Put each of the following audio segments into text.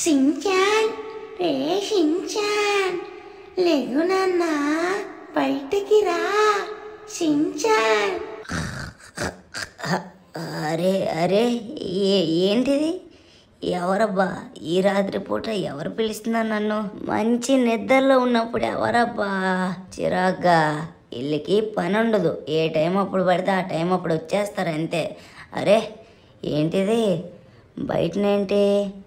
Shinchan రే Shinchan లేగు నాన్న బయటికి రా సించాన్ అరే అరే ఏ ఏంటిది ఎవరబ్బా ఈ రాత్రి పూట ఎవరు పిలుస్తున్నారు నన్ను మంచి నిద్రలో ఉన్నప్పుడు ఎవరబ్బా చిరాగ్గా ఇల్లుకి పని ఉండదు ఏ టైం అప్పుడు పడితే ఆ టైం అప్పుడు వచ్చేస్తారు అంతే అరే ఏంటిది బయటనేంటి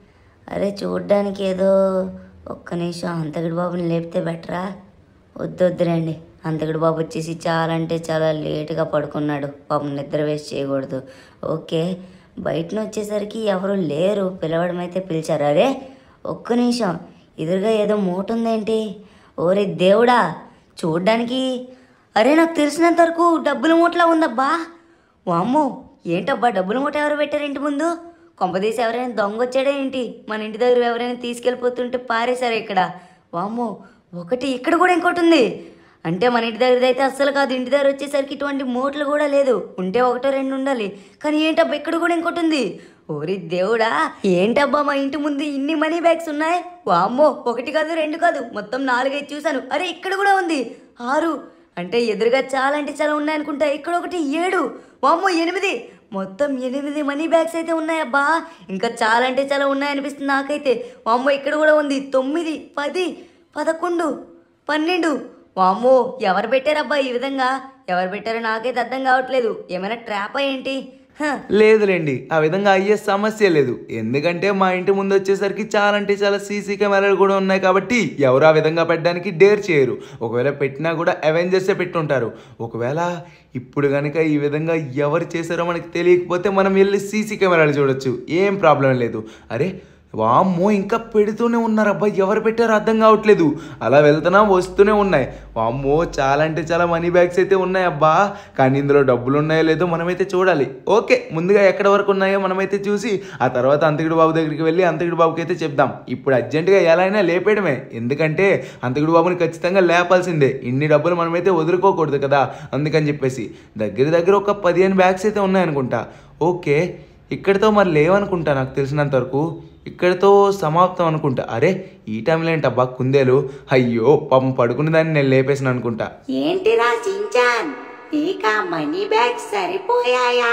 అరే చూడ్డానికి ఏదో ఒక్క నిమిషం అంతకుడి బాబుని లేపితే బెటరా వద్దు వద్దురండి అంతకుడు బాబు వచ్చేసి చాలా అంటే చాలా లేటుగా పడుకున్నాడు పాపం నిద్ర వేస్ట్ చేయకూడదు ఓకే బయటన వచ్చేసరికి ఎవరు లేరు పిలవడం అయితే పిలిచారు అరే ఒక్క నిమిషం ఎదురుగా ఏదో మూట ఉందేంటి ఓరే దేవుడా చూడ్డానికి అరే నాకు తెలిసినంత వరకు డబ్బుల మూటలా ఉందబ్బా వామ్మో ఏంటబ్బా డబ్బుల మూట ఎవరు పెట్టారు ఇంటి ముందు కొంపదీసి ఎవరైనా దొంగ వచ్చాడా ఏంటి మన ఇంటి దగ్గర ఎవరైనా తీసుకెళ్ళిపోతుంటే పారేశారు ఇక్కడ వామ్మో ఒకటి ఇక్కడ కూడా ఇంకోటి ఉంది అంటే మన ఇంటి దగ్గర అయితే అస్సలు కాదు ఇంటి దగ్గర వచ్చేసరికి ఇటువంటి మూటలు కూడా లేదు ఉంటే ఒకటో రెండు ఉండాలి కానీ ఏంటబ్బా ఇక్కడ కూడా ఇంకోటి ఉంది ఓరి దేవుడా ఏంటబ్బా మా ఇంటి ముందు ఇన్ని మనీ బ్యాగ్స్ ఉన్నాయి వామ్మో ఒకటి కాదు రెండు కాదు మొత్తం నాలుగైదు చూశాను అరే ఇక్కడ కూడా ఉంది ఆరు అంటే ఎదురుగా చాలా అంటే చాలా ఉన్నాయనుకుంటా ఇక్కడ ఒకటి ఏడు వామ్మో ఎనిమిది మొత్తం ఎనిమిది మనీ బ్యాగ్స్ అయితే ఉన్నాయబ్బా ఇంకా చాలా అంటే చాలా ఉన్నాయనిపిస్తుంది నాకైతే వామ్మో ఇక్కడ కూడా ఉంది తొమ్మిది పది పదకొండు పన్నెండు వామ్మో ఎవరు పెట్టారబ్బా ఈ విధంగా ఎవరు పెట్టారో నాకైతే అర్థం కావట్లేదు ఏమైనా ట్రాపా ఏంటి హ, లేదులేండి ఆ విధంగా అయ్యే సమస్య లేదు ఎందుకంటే మా ఇంటి ముందు వచ్చేసరికి చాలా అంటే చాలా సీసీ కెమెరాలు కూడా ఉన్నాయి కాబట్టి ఎవరు ఆ విధంగా పెట్టడానికి డేర్ చేయరు ఒకవేళ పెట్టినా కూడా అవెంజర్సే పెట్టుంటారు ఒకవేళ ఇప్పుడు కనుక ఈ విధంగా ఎవరు చేశారో మనకి తెలియకపోతే మనం వెళ్ళి సీసీ కెమెరాలు చూడొచ్చు ఏం ప్రాబ్లం లేదు అరే వామ్మో ఇంకా పెడుతూనే ఉన్నారు అబ్బా ఎవరు పెట్టారో అర్థం కావట్లేదు అలా వెళ్తున్నా వస్తూనే ఉన్నాయి వామ్మో చాలా అంటే చాలా మనీ బ్యాగ్స్ అయితే ఉన్నాయి అబ్బా కానీ ఇందులో డబ్బులు ఉన్నాయో లేదో మనమైతే చూడాలి ఓకే ముందుగా ఎక్కడ వరకు ఉన్నాయో మనమైతే చూసి ఆ తర్వాత అంతకుడు బాబు దగ్గరికి వెళ్ళి అంతకుడు బాబుకి అయితే చెప్దాం ఇప్పుడు అర్జెంటుగా ఎలా అయినా లేపేయడమే ఎందుకంటే అంతకుడు బాబుని ఖచ్చితంగా లేపాల్సిందే ఇన్ని డబ్బులు మనమైతే వదులుకోకూడదు కదా అందుకని చెప్పేసి దగ్గర దగ్గర ఒక పదిహేను బ్యాగ్స్ అయితే ఉన్నాయనుకుంటా ఓకే ఇక్కడితో మరి లేవనుకుంటా నాకు తెలిసినంత వరకు ఇక్కడితో సమాప్తం అనుకుంటా అరే ఈ టైంలో ఏంటబ్బా కుందేలు అయ్యో పాపం పడుకున్న దాన్ని నేను లేపేసిన అనుకుంటా ఏంటిరా సించాన్ నీక మనీ బ్యాగ్ సరిపోయాయా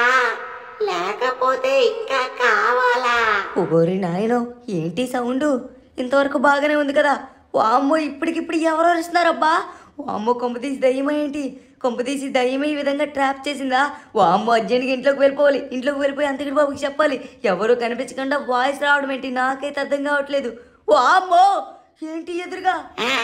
లేకపోతే ఇంకా కావాలా ఓరి నాయనో ఏంటి సౌండ్ ఇంతవరకు బాగానే ఉంది కదా వామ్మో ఇప్పటికిప్పుడు ఎవరు అరుస్తున్నారబ్బా వామ్మో కొంపతీసి దయ్యమా ఏంటి కొంపతీసి దయ్యమే ఈ విధంగా ట్రాప్ చేసిందా వామ్మో అర్జెంట్గా ఇంట్లోకి వెళ్ళిపోవాలి ఇంట్లోకి వెళ్ళిపోయి అంతకుడి బాబుకి చెప్పాలి ఎవరు కనిపించకుండా వాయిస్ రావడం ఏంటి నాకైతే అర్థం కావట్లేదు వామ్మో ఏంటి ఎదురుగా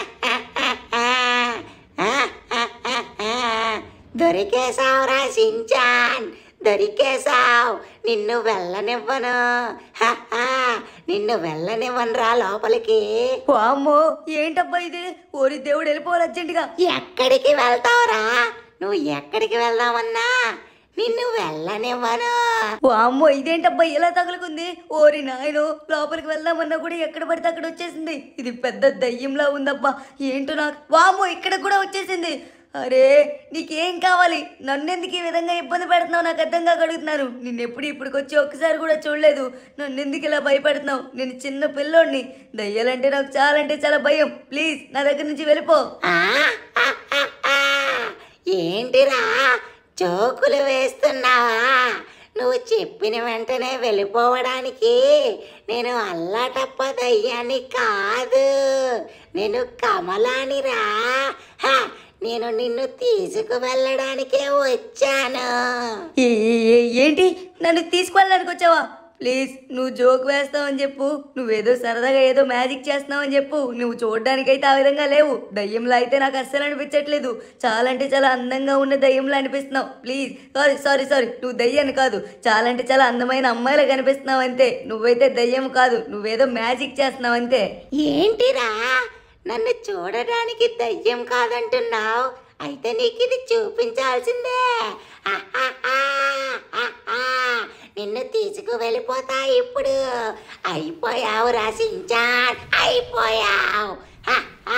దొరికేశావురా సించాన్ దొరికేశావు నిన్ను వెళ్ళనివ్వను హ, హ, నిన్ను వెళ్ళనివ్వనురా లోపలికి వామ్మో ఏంటబ్బా ఇది ఓరి దేవుడు వెళ్ళిపోవాలి అర్జెంటుగా ఎక్కడికి వెళ్తావురా నువ్వు ఎక్కడికి వెళ్దామన్నా నిన్ను వెళ్ళనివ్వను వామ్మో ఇదేంటబ్బా ఇలా తగులుకుంది ఓరి నాయనో లోపలికి వెళ్దామన్నా కూడా ఎక్కడ పడితే అక్కడ వచ్చేసింది ఇది పెద్ద దయ్యంలా ఉందబ్బా ఏంటో నాకు వామ్మో ఇక్కడ కూడా వచ్చేసింది అరే నీకేం కావాలి నన్నెందుకు ఈ విధంగా ఇబ్బంది పెడుతున్నావు నాకు అర్థం కాక అడుగుతున్నాను నిన్ను ఎప్పుడు ఇప్పటికి వచ్చి ఒక్కసారి కూడా చూడలేదు నన్నెందుకు ఇలా భయపెడుతున్నావు నేను చిన్న పిల్లోడిని దయ్యాలంటే నాకు చాలా అంటే చాలా భయం ప్లీజ్ నా దగ్గర నుంచి వెళ్ళిపో ఆ, ఆ, ఆ, ఆ. ఏంటిరా జోకులు వేస్తున్నావా నువ్వు చెప్పిన వెంటనే వెళ్ళిపోవడానికి నేను అల్లాటప్ప దయ్యాన్ని కాదు నేను కమలానిరా హ, నేను నిన్ను తీసుకు వెళ్ళడానికే వచ్చాను ఏ- ఏ- ఏ- ఏంటి నన్ను తీసుకువెళ్ళడానికి వచ్చావా ప్లీజ్ నువ్వు జోక్ వేస్తావని చెప్పు నువ్వేదో సరదాగా ఏదో మ్యాజిక్ చేస్తున్నావని చెప్పు నువ్వు చూడడానికైతే ఆ విధంగా లేవు దయ్యంలో అయితే నాకు అస్సలు అనిపించట్లేదు చాలా అంటే చాలా అందంగా ఉన్న దయ్యంలో అనిపిస్తున్నావు ప్లీజ్ సారీ సారీ సారీ నువ్వు దయ్యాన్ని కాదు చాలా అంటే చాలా అందమైన అమ్మాయిలా కనిపిస్తున్నావు అంతే నువ్వైతే దయ్యం కాదు నువ్వేదో మ్యాజిక్ చేస్తున్నావు అంతే ఏంటిరా నన్ను చూడడానికి దయ్యం కాదంటున్నావు అయితే నీకు ఇది చూపించాల్సిందే ఆహాహా, ఆహా. నిన్ను తీసుకు వెళ్ళిపోతా ఇప్పుడు అయిపోయావు రాసించాన్ అయిపోయావు ఆహా.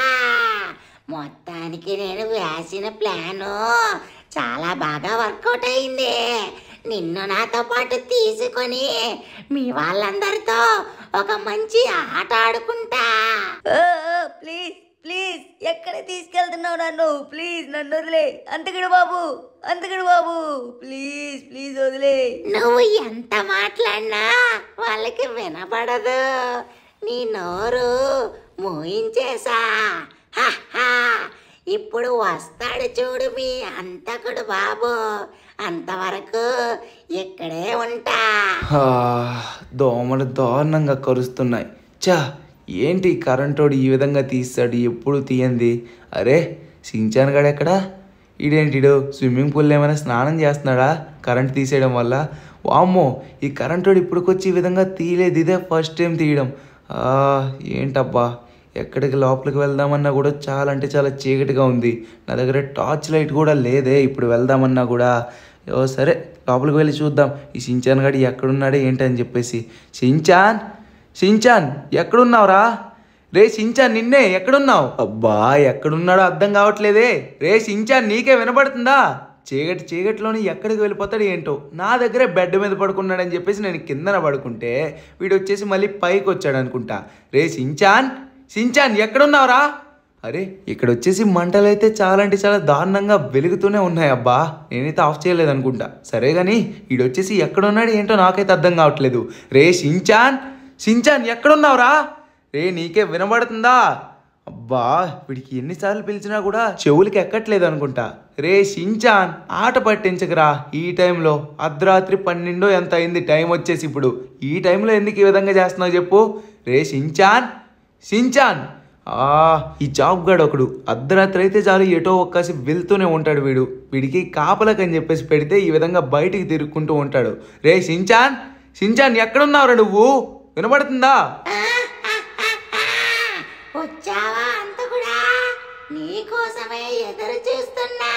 మొత్తానికి నేను వేసిన ప్లాను చాలా బాగా వర్కౌట్ అయింది నిన్ను నాతో పాటు తీసుకొని మీ వాళ్ళందరితో ఒక మంచి ఆట ఆడుకుంటా ప్లీజ్ ప్లీజ్ ఎక్కడ తీసుకెళ్తున్నావు నన్ను ప్లీజ్ నన్ను వదిలే అంతకుడు బాబు అంతకుడు బాబు ప్లీజ్ ప్లీజ్ వదిలే నువ్వు ఎంత మాట్లాడినా వాళ్ళకి వినపడదు నీ నోరు మూయించేసా హా, హా. ఇప్పుడు వస్తాడు చూడు మీ అంతకుడు బాబు అంతవరకు ఇక్కడే ఉంటా హా, దోమలు దారుణంగా కరుస్తున్నాయి చా ఏంటి కరెంటోడు ఈ విధంగా తీస్తాడు ఎప్పుడు తీయంది అరే సించాన్ గడు ఎక్కడా ఈడేంటిడు స్విమ్మింగ్ పూల్ ఏమైనా స్నానం చేస్తున్నాడా కరెంట్ తీసేయడం వల్ల వామ్మో ఈ కరెంటోడు ఇప్పటికొచ్చి ఈ విధంగా తీయలేదు ఇదే ఫస్ట్ టైం తీయడం ఆ, ఏంటబ్బా ఎక్కడికి లోపలికి వెళ్దామన్నా కూడా చాలా అంటే చాలా చీకటిగా ఉంది నా దగ్గర టార్చ్ లైట్ కూడా లేదే ఇప్పుడు వెళ్దామన్నా కూడా ఓ సరే లోపలికి వెళ్ళి చూద్దాం ఈ సించాన్ గడి ఎక్కడున్నాడే ఏంటని చెప్పేసి సించాన్ సించాన్ ఎక్కడున్నావురా రే సించాన్ నిన్నే ఎక్కడున్నావు అబ్బా ఎక్కడున్నాడో అర్థం కావట్లేదే రే సించాన్ నీకే వినపడుతుందా చీకటి చీకటిలోని ఎక్కడికి వెళ్ళిపోతాడు ఏంటో నా దగ్గరే బెడ్ మీద పడుకున్నాడని చెప్పేసి నేను కిందన పడుకుంటే వీడు వచ్చేసి మళ్ళీ పైకి వచ్చాడు అనుకుంటా రే సించాన్ సించాన్ ఎక్కడున్నావురా అరే ఇక్కడ వచ్చేసి మంటలు అయితే చాలా అంటే చాలా దారుణంగా వెలుగుతూనే ఉన్నాయి అబ్బా నేనైతే ఆఫ్ చేయలేదు అనుకుంటా సరే కానీ వీడొచ్చేసి ఎక్కడున్నాడు ఏంటో నాకైతే అర్థం కావట్లేదు రే సించాన్ సించాన్ ఎక్కడున్నావురా రే నీకే వినబడుతుందా అబ్బా వీడికి ఎన్నిసార్లు పిలిచినా కూడా చెవులకి ఎక్కట్లేదు అనుకుంటా రే షించాన్ ఆట పట్టించకరా ఈ టైంలో అర్ధరాత్రి పన్నెండో ఎంత అయింది టైం వచ్చేసి ఇప్పుడు ఈ టైంలో ఎందుకు ఈ విధంగా చేస్తున్నావు చెప్పు రే షించాన్ షించాన్ ఆ ఈ జాబ్ గాడు ఒకడు అర్ధరాత్రి అయితే చాలు ఎటో ఒక్కసి వెళ్తూనే ఉంటాడు వీడు వీడికి కాపలకని చెప్పేసి పెడితే ఈ విధంగా బయటికి తిరుక్కుంటూ ఉంటాడు రే షించాన్ షించాన్ ఎక్కడున్నావురా నువ్వు వినబడుతుందా వచ్చావా అంత కూడా నీకోసమే ఎదురు చూస్తున్నా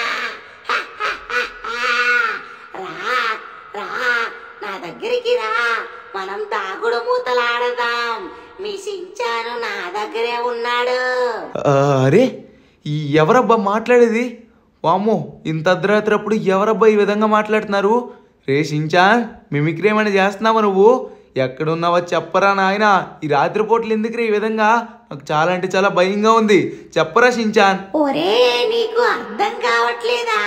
రా రా నా దగ్గరికి రా మనం దాగుడు మూతలాడదాం మీ సించాను నా దగ్గరే ఉన్నాడు ఆ, అరే ఈ ఎవరబ్బా మాట్లాడేది వామ్మో ఇంత అర్ధరాత్రి అప్పుడు ఎవరబ్బా ఈ విధంగా మాట్లాడుతున్నారు రే షించాన్ మిమిక్రీ ఏమైనా చేస్తున్నావా నువ్వు ఎక్కడున్నావో చెప్పరా నాయన ఈ రాత్రిపూటలు ఎందుకురా ఈ విధంగా నాకు చాలా అంటే చాలా భయంగా ఉంది చెప్పరా షించాన్ ఒరే నీకు అర్థం కావట్లేదా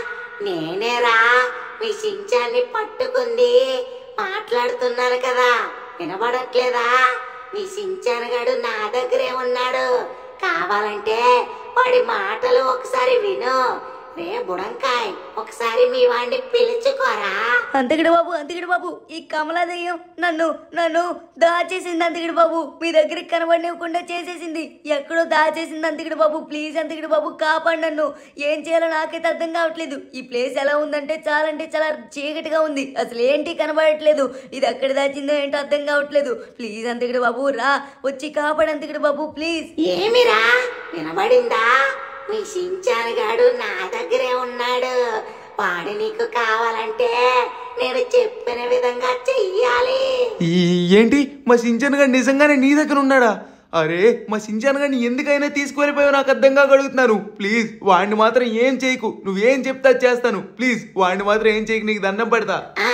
నేనేరా మీ సించాన్ని పట్టుకుంది మాట్లాడుతున్నాను కదా వినబడట్లేదా మీ సించాన్ గడు నా దగ్గరే ఉన్నాడు కావాలంటే వాడి మాటలు ఒకసారి విను రే బుడంకాయ్ ఒకసారి మీ వాడిని పిలుచుకోరా అంతకుడు బాబు అంతకుడు బాబు ఈ కమలా దయ్యం నన్ను నన్ను దాచేసింది అంతకుడు బాబు మీ దగ్గరికి కనబడివ్వకుండా చేసేసింది ఎక్కడో దాచేసింది అంతకుడు బాబు ప్లీజ్ అంతకుడు బాబు కాపాడు నన్ను ఏం చేయాలో నాకైతే అర్థం కావట్లేదు ఈ ప్లేస్ ఎలా ఉందంటే చాలా అంటే చాలా చీకటిగా ఉంది అసలు ఏంటి కనబడట్లేదు ఇది ఎక్కడ దాచిందో ఏంటో అర్థం కావట్లేదు ప్లీజ్ అంతకుడు బాబు రా వచ్చి కాపాడు అంతకుడు బాబు ప్లీజ్ ఏమిరా వినబడిందా మీ సించాన్ గాడు నా దగ్గరే ఉన్నాడు వాడు నీకు కావాలంటే నేను చెప్పిన విధంగా చెయ్యాలి ఈ ఏంటి మా సించాన్ గారు నిజంగానే నీ దగ్గర ఉన్నాడా అరే మా సించాన్ గారిని ఎందుకైనా తీసుకువెళ్ళిపోయావు నాకు అర్థం కాక అడుగుతున్నాను ప్లీజ్ వాడిని మాత్రం ఏం చేయకు నువ్వేం చెప్తా అది చేస్తాను ప్లీజ్ వాడిని మాత్రం ఏం చేయకు నీకు దండం పెడతా ఆ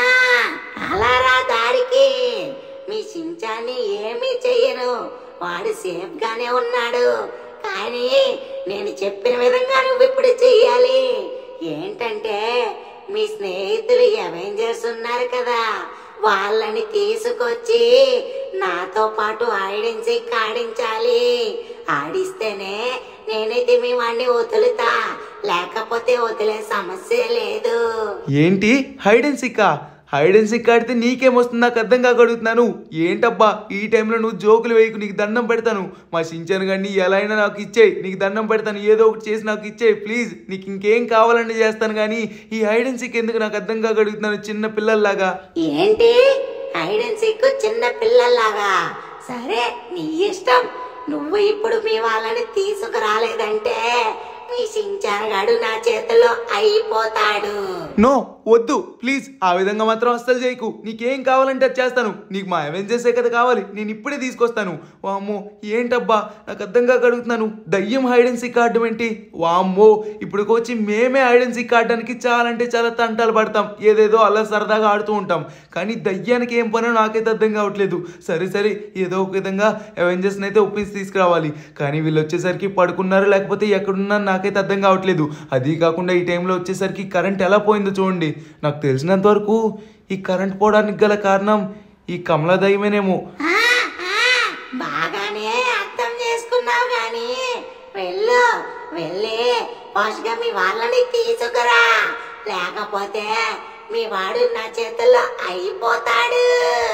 అలా రా దారికి మీ సించాన్ని ఏమీ చెయ్యను వాడు సేఫ్ గానే ఉన్నాడు కానీ నేను చెప్పిన విధంగా నువ్వు ఇప్పుడు చెయ్యాలి ఏంటంటే మీ స్నేహితులు అవెంజర్స్ ఉన్నారు కదా వాళ్ళని తీసుకొచ్చి నాతో పాటు ఆడించి ఆడించాలి ఆడిస్తేనే నేనైతే మీ వాడిని వదులుతా లేకపోతే వదిలే సమస్య లేదు ఏంటి హైడ్ అండ్ సిక్కా హైడ్ అండ్ సిక్ ఆడితే నీకేమొస్తుంది నాకు అర్థం కాక అడుగుతున్నాను ఏంటబ్బా ఈ టైంలో నువ్వు జోకులు వేయకు నీకు దండం పెడతాను మా సించాను గారిని ఎలా అయినా నాకు ఇచ్చేయి నీకు దండం పెడతాను ఏదో ఒకటి చేసి నాకు ఇచ్చేయి ప్లీజ్ నీకు ఇంకేం కావాలని చేస్తాను కానీ ఈ హైడ్ అండ్ సిక్ ఎందుకు నాకు అర్థం కాక అడుగుతున్నాను చిన్న పిల్లల్లాగా ఏంటి హైడ్ అండ్ సీక్ చిన్న పిల్లల్లాగా సరే నీ ఇష్టం నువ్వు ఇప్పుడు మీ వాళ్ళని తీసుకురాలేదంటే మీ సించాన్ గాడు నా చేతిలో అయిపోతాడు నో వద్దు ప్లీజ్ ఆ విధంగా మాత్రం అస్సలు చేయకు నీకేం కావాలంటే అది చేస్తాను నీకు మా అవెంజర్సే కదా కావాలి నేను ఇప్పుడే తీసుకొస్తాను వామ్మో ఏంటబ్బా నాకు అర్థం కాక అడుగుతున్నాను దయ్యం హైడ్ అండ్ సీక్ ఆడడం ఏంటి వామ్మో ఇప్పుడు వచ్చి మేమే హైడ్ అండ్ సీక్ ఆడడానికి చాలా అంటే చాలా తంటాలు పడతాం ఏదేదో అలా సరదాగా ఆడుతూ ఉంటాం కానీ దయ్యానికి ఏం పనో నాకైతే అర్థం కావట్లేదు సరే సరే ఏదో ఒక విధంగా అవెంజర్స్ని అయితే ఒప్పించి తీసుకురావాలి కానీ వీళ్ళు వచ్చేసరికి పడుకున్నారు లేకపోతే ఎక్కడున్నారు నాకైతే అర్థం కావట్లేదు అది కాకుండా ఈ టైంలో వచ్చేసరికి కరెంట్ ఎలా పోయిందో చూడండి నాకు తెలిసినంత వరకు ఈ కరెంట్ పోవడానికి గల కారణం ఈ కమలా దయ్యమేనేమో ఆ, ఆ, బాగానే అర్థం చేసుకున్నావు గాని వెళ్ళు వెళ్ళి పోషగా మీ వాళ్ళని తీసుకురా లేకపోతే మీ వాడు నా చేతుల్లో అయిపోతాడు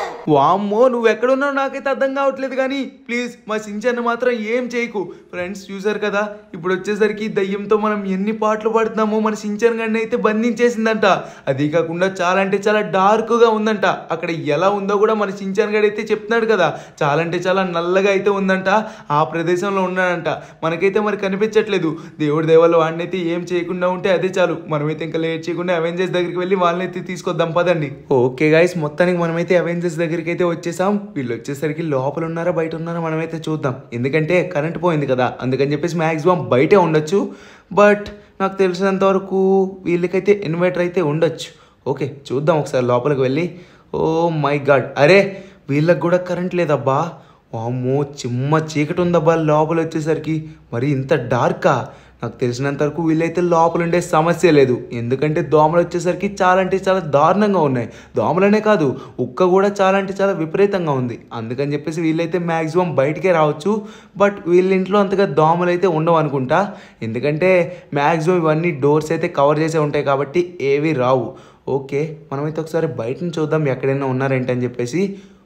వామ్మో నువ్వు ఎక్కడున్నావు నాకైతే అర్థం కావట్లేదు కానీ ప్లీజ్ మా సించన్న మాత్రం ఏం చేయకు ఫ్రెండ్స్ చూసారు కదా ఇప్పుడు వచ్చేసరికి దయ్యంతో మనం ఎన్ని పాటలు పడుతున్నామో మన సించన్ గడిని అయితే బంధించేసిందంట అది కాకుండా చాలా అంటే చాలా డార్క్గా ఉందంట అక్కడ ఎలా ఉందో కూడా మన సించన్ గడి అయితే చెప్తున్నాడు కదా చాలా అంటే చాలా నల్లగా అయితే ఉందంట ఆ ప్రదేశంలో ఉన్నాడంట మనకైతే మరి కనిపించట్లేదు దేవుడి దేవాలు వాడినైతే ఏం చేయకుండా ఉంటే అదే చాలు మనమైతే ఇంకా లేట్ చేయకుండా అవెంజర్స్ దగ్గరికి వెళ్ళి వాళ్ళని అయితే తీసుకొద్దాం పదండి ఓకే గైస్ మొత్తానికి మనమైతే అవెంజర్స్ దగ్గరికి అయితే వచ్చేసాం వీళ్ళు వచ్చేసరికి లోపల ఉన్నారా బయట ఉన్నారా మనమైతే చూద్దాం ఎందుకంటే కరెంట్ పోయింది కదా అందుకని చెప్పేసి మ్యాక్సిమం బయటే ఉండొచ్చు బట్ నాకు తెలిసినంత వరకు వీళ్ళకైతే ఇన్వర్టర్ అయితే ఉండొచ్చు ఓకే చూద్దాం ఒకసారి లోపలికి వెళ్ళి ఓ మై గాడ్ అరే వీళ్ళకి కూడా కరెంట్ లేదబ్బా వామ్మో చిమ్మ చీకటి ఉందబ్బా లోపల వచ్చేసరికి మరి ఇంత డార్కా నాకు తెలిసినంత వరకు వీళ్ళైతే లోపల ఉండే సమస్య లేదు ఎందుకంటే దోమలు వచ్చేసరికి చాలా అంటే చాలా దారుణంగా ఉన్నాయి దోమలనే కాదు ఉక్క కూడా చాలా అంటే చాలా విపరీతంగా ఉంది అందుకని చెప్పేసి వీళ్ళైతే మ్యాక్సిమం బయటికే రావచ్చు బట్ వీళ్ళ ఇంట్లో అంతగా దోమలు అయితే ఉండవు అనుకుంటా ఎందుకంటే మ్యాక్సిమం ఇవన్నీ డోర్స్ అయితే కవర్ చేసే ఉంటాయి కాబట్టి ఏవి రావు ఓకే మనమైతే ఒకసారి బయట నుంచి చూద్దాం ఎక్కడైనా ఉన్నారేంటి అని చెప్పేసి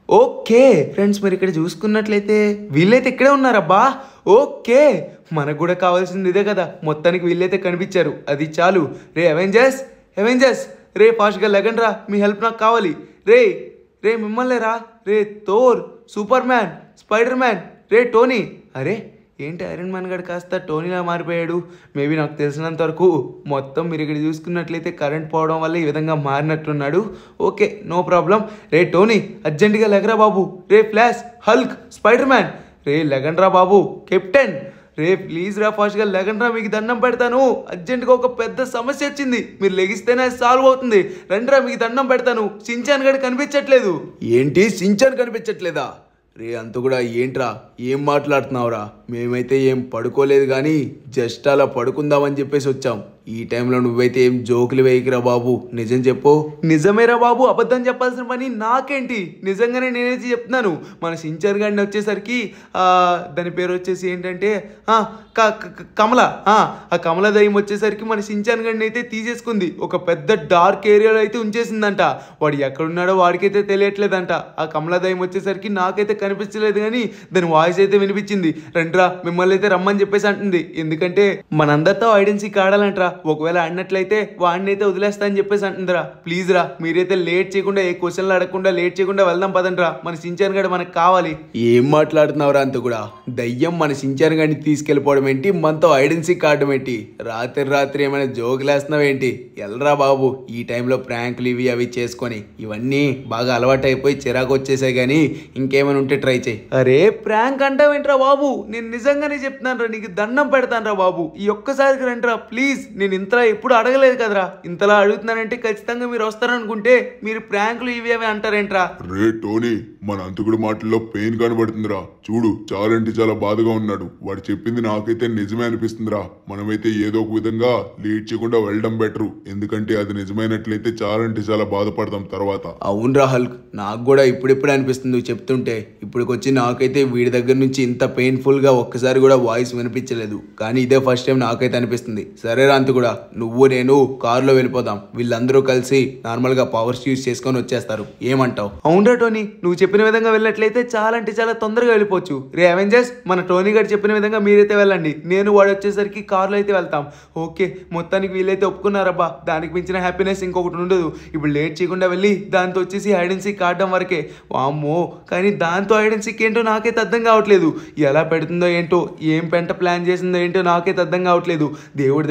ఓకే ఫ్రెండ్స్ మీరు ఇక్కడ చూసుకున్నట్లయితే వీళ్ళైతే ఇక్కడే ఉన్నారబ్బా ఓకే మనకు కూడా కావాల్సింది ఇదే కదా మొత్తానికి వీళ్ళైతే కనిపించారు అది చాలు రే అవెంజర్స్ అవెంజర్స్ రే ఫాస్ట్గా లెగండి రా మీ హెల్ప్ నాకు కావాలి రే రే మిమ్మల్ని రా రే Thor Superman Spiderman రే టోనీ అరే ఏంటి ఐరన్ మ్యాన్ గడు కాస్త టోనీలా మారిపోయాడు మేబీ నాకు తెలిసినంత వరకు మొత్తం మీరు ఇక్కడ చూసుకున్నట్లయితే కరెంట్ పోవడం వల్ల ఈ విధంగా మారినట్టున్నాడు ఓకే నో ప్రాబ్లం రే టోనీ అర్జెంటుగా లెగరా బాబు రే ఫ్లాష్ హల్క్ స్పైడర్ మ్యాన్ రే లెగండ్రా బాబు కెప్టెన్ రే ప్లీజ్ రా ఫాస్ట్గా లెగండ్రా మీకు దండం పెడతాను అర్జెంటుగా ఒక పెద్ద సమస్య వచ్చింది మీరు లెగిస్తేనే అది సాల్వ్ అవుతుంది రండిరా మీకు దండం పెడతాను సించాన్ గడు కనిపించట్లేదు ఏంటి సించాన్ కనిపించట్లేదా రే అంత కూడా ఏంట్రా ఏం మాట్లాడుతున్నావురా మేమైతే ఏం పడుకోలేదు కానీ జస్ట్ అలా పడుకుందామని చెప్పేసి వచ్చాం ఈ టైంలో నువ్వైతే ఏం జోకులు వేయకురా బాబు నిజం చెప్పు నిజమేరా బాబు అబద్ధం చెప్పాల్సిన పని నాకేంటి నిజంగానే నేనైతే చెప్తున్నాను మన సించర్ గాడిని వచ్చేసరికి ఆ, దాని పేరు వచ్చేసి ఏంటంటే ఆ, క- క- క- కమల ఆ ఆ కమల దయ్యం వచ్చేసరికి మన సించాన్ గడిని అయితే తీసేసుకుంది ఒక పెద్ద డార్క్ ఏరియాలో అయితే ఉంచేసిందంట వాడు ఎక్కడున్నాడో వాడికైతే తెలియట్లేదంట ఆ కమల దయ్యం వచ్చేసరికి నాకైతే కనిపించలేదు కానీ దాని వాయిస్ అయితే వినిపించింది రండ్రా మిమ్మల్ని అయితే రమ్మని చెప్పేసి అంటుంది ఎందుకంటే మనందరితో ఐడెన్సీ ఆడాలంట్రా ఒకవేళ ఆడినట్లయితే వాడిని అయితే వదిలేస్తా అని చెప్పేసి అంటుందిరా ప్లీజ్ రా మీరైతే లేట్ చేయకుండా ఏ క్వశ్చన్లు అడగకుండా లేట్ చేయకుండా వెళ్దాం పదండ్రా మన సించాన్ గడ మనకు కావాలి ఏం మాట్లాడుతున్నావురా అంత కూడా దయ్యం మన సించాన్ గారిని తీసుకెళ్ళిపోవడం ఏంటి మనతో ఐడెన్సీ ఆడడం ఏంటి రాత్రి రాత్రి ఏమైనా జోకులేస్తున్నావు ఏంటి ఎల్రా బాబు ఈ టైంలో ప్రాంకులు ఇవి అవి చేసుకొని ఇవన్నీ బాగా అలవాటు అయిపోయి చిరాకు వచ్చేసాయి కానీ ఇంకేమైనా ఉంటే ట్రై చేయి అరే ప్రాంక్ అంటావేంట్రా బాబు నేను నిజంగానే చెప్తున్నాను రా నీకు దండం పెడతాను బాబు ఈ ఒక్కసారికి రండిరా ప్లీజ్ నేను ఇంతలా ఎప్పుడు అడగలేదు కదరా ఇంతలా అడుగుతున్నానంటే ఖచ్చితంగా మీరు వస్తారనుకుంటే మీరు ప్రాంకులు ఇవి అవి అంటారేంట్రా రే టోనీ మన అంతకుడి మాటల్లో పెయిన్ కనబడుతుందిరా చూడు చాలా అంటే చాలా బాధగా ఉన్నాడు వాడు చెప్పింది నాకైతే నిజమే అనిపిస్తుందిరా మనమైతే ఏదో ఒక విధంగా లేట్ చేయకుండా వెళ్ళడం బెటరు ఎందుకంటే అది నిజమైనట్లయితే చాలా అంటే చాలా బాధపడతాం తర్వాత అవునరా హల్క్ నాకు కూడా ఇప్పుడిప్పుడే అనిపిస్తుంది నువ్వు చెప్తుంటే ఇప్పటికొచ్చి నాకైతే వీడి దగ్గర నుంచి ఇంత పెయిన్ఫుల్గా ఒక్కసారి కూడా వాయిస్ వినిపించలేదు కానీ ఇదే ఫస్ట్ టైం నాకైతే అనిపిస్తుంది సరే రాంతు కూడా నువ్వు నేను కారులో వెళ్ళిపోదాం వీళ్ళందరూ కలిసి నార్మల్గా పవర్స్ యూస్ చేసుకొని వచ్చేస్తారు ఏమంటావు అవునరా టోనీ నువ్వు చెప్పిన విధంగా వెళ్ళినట్లయితే చాలా అంటే చాలా తొందరగా వెళ్ళిపోవచ్చు రే అవెంజర్స్ మన టోనీ గారు చెప్పిన విధంగా మీరైతే వెళ్ళండి నేను వాడు వచ్చేసరికి కారులో అయితే వెళ్తాం ఓకే మొత్తానికి వీళ్ళైతే ఒప్పుకున్నారబ్బా దానికి మించిన హ్యాపీనెస్ ఇంకొకటి ఉండదు ఇప్పుడు లేట్ చేయకుండా వెళ్ళి దాంతో వచ్చేసి హైడెన్సీ కాడడం వరకే వామ్మో కానీ దాంతో హైడెన్సీకి ఏంటో నాకైతే అర్థం కావట్లేదు ఎలా పెడుతుందో ఏంటో ఏం పెంట ప్లాన్ చేసిందో ఏంటో నాకైతే అర్థం కావట్లేదు దేవుడి దేవల్ల అంత